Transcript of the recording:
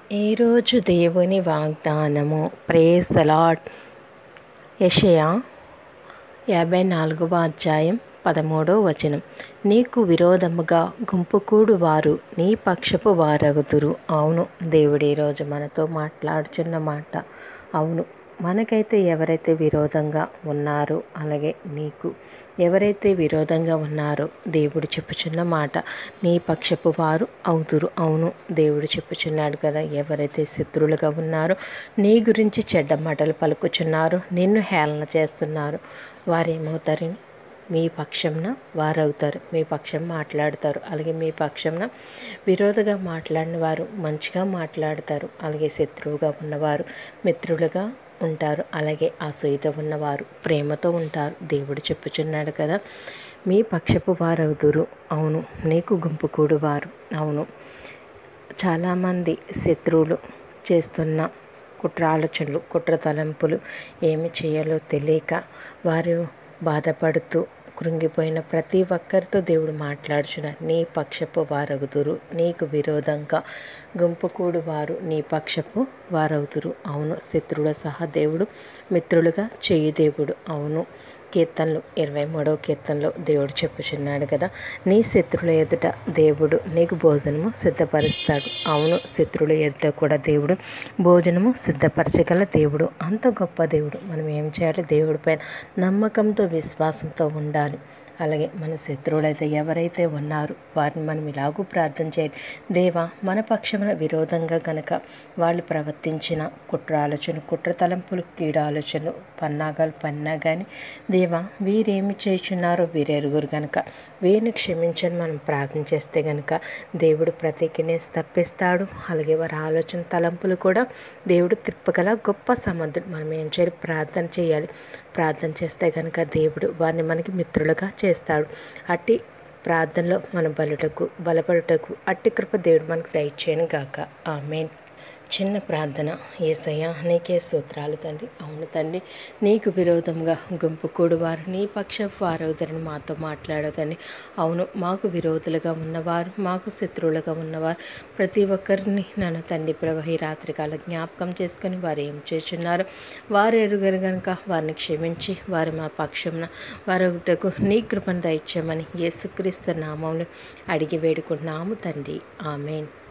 ఈరోజు దేవుని వాగ్దానము ప్రేస్ ద లాడ్ యషయా యాభై నాలుగవ అధ్యాయం పదమూడవ వచనం నీకు విరోధముగా గుంపుకూడు వారు నీ పక్షపు వారగుదురు అవును దేవుడు ఈరోజు మనతో మాట్లాడుచున్న మాట అవును మనకైతే ఎవరైతే విరోధంగా ఉన్నారో అలాగే నీకు ఎవరైతే విరోధంగా ఉన్నారో దేవుడు చెప్పుచున్న మాట నీ పక్షపు వారు అవుతురు అవును దేవుడు చెప్పుచున్నాడు కదా ఎవరైతే శత్రువులుగా ఉన్నారో నీ గురించి చెడ్డ మాటలు పలుకుచున్నారో నిన్ను హేళన చేస్తున్నారు వారేమవుతారని మీ పక్షంన వారవుతారు మీ పక్షం మాట్లాడతారు అలాగే మీ పక్షంన విరోధగా మాట్లాడిన వారు మంచిగా మాట్లాడతారు అలాగే శత్రువుగా ఉన్నవారు మిత్రులుగా ఉంటారు అలాగే అసూయతో ఉన్నవారు ప్రేమతో ఉంటారు దేవుడు చెప్పుచున్నాడు కదా మీ పక్షపు వారవుదురు అవును నీకు గుంపు కూడు వారు అవును చాలామంది శత్రువులు చేస్తున్న కుట్ర ఆలోచనలు కుట్ర తలంపులు ఏమి చేయాలో తెలియక వారు బాధపడుతూ కృంగిపోయిన ప్రతి ఒక్కరితో దేవుడు మాట్లాడుచున్నారు నీ పక్షపు వారగుదురు నీకు విరోధంగా గుంపుకూడు వారు నీ పక్షపు వారవుతురు అవును శత్రువుల సహా దేవుడు మిత్రులుగా చేయి దేవుడు అవును కీర్తనలు ఇరవై మూడవ కీర్తనలో దేవుడు చెప్పుచున్నాడు కదా నీ శత్రువుల ఎదుట దేవుడు నీకు భోజనము సిద్ధపరుస్తాడు అవును శత్రువుల ఎదుట కూడా దేవుడు భోజనము సిద్ధపరచగల దేవుడు అంత గొప్ప దేవుడు మనం ఏం చేయాలి దేవుడి పైన నమ్మకంతో విశ్వాసంతో ఉండాలి అలాగే మన శత్రువులైతే ఎవరైతే ఉన్నారో వారిని మనం ఇలాగూ ప్రార్థన చేయాలి దేవా మన పక్షమున విరోధంగా గనక వాళ్ళు ప్రవర్తించిన కుట్ర ఆలోచన కుట్ర తలంపులు కీడు ఆలోచనలు పన్నాగాలు పన్నా కానీ దేవా వీరేమి చేయుచున్నారో వీరెరుగురు గనక వీరిని క్షమించని మనం ప్రార్థన చేస్తే గనక దేవుడు ప్రతికినే తప్పిస్తాడు అలాగే వారి ఆలోచన తలంపులు కూడా దేవుడు తిప్పగల గొప్ప సమర్థుడు మనం ఏం చేయాలి ప్రార్థన చేయాలి ప్రార్థన చేస్తే కనుక దేవుడు వారిని మనకి మిత్రులుగా చేస్తాడు అట్టి ప్రార్థనలో మన బలుటకు బలపడుటకు అట్టి కృప దేవుడు మనకు దయచేయను గాక ఆమెన్ చిన్న ప్రార్థన ఏసయ్య నీకే సూత్రాలు తండ్రి అవును తండ్రి నీకు విరోధంగా గుంపు కూడువారు నీ పక్ష వారవుతారని మాతో మాట్లాడదని అవును మాకు విరోధులుగా ఉన్నవారు మాకు శత్రువులుగా ఉన్నవారు ప్రతి ఒక్కరిని నన్ను తండ్రి ప్రభు రాత్రికాల జ్ఞాపకం చేసుకొని వారు ఏం చేస్తున్నారు వారు ఎరుగరు కనుక వారిని క్షమించి వారి మా పక్షంన వారొకటకు నీ కృపను దయచేయమని యేసుక్రీస్తు నామంలో అడిగి వేడుకున్నాము తండ్రి ఆమెన్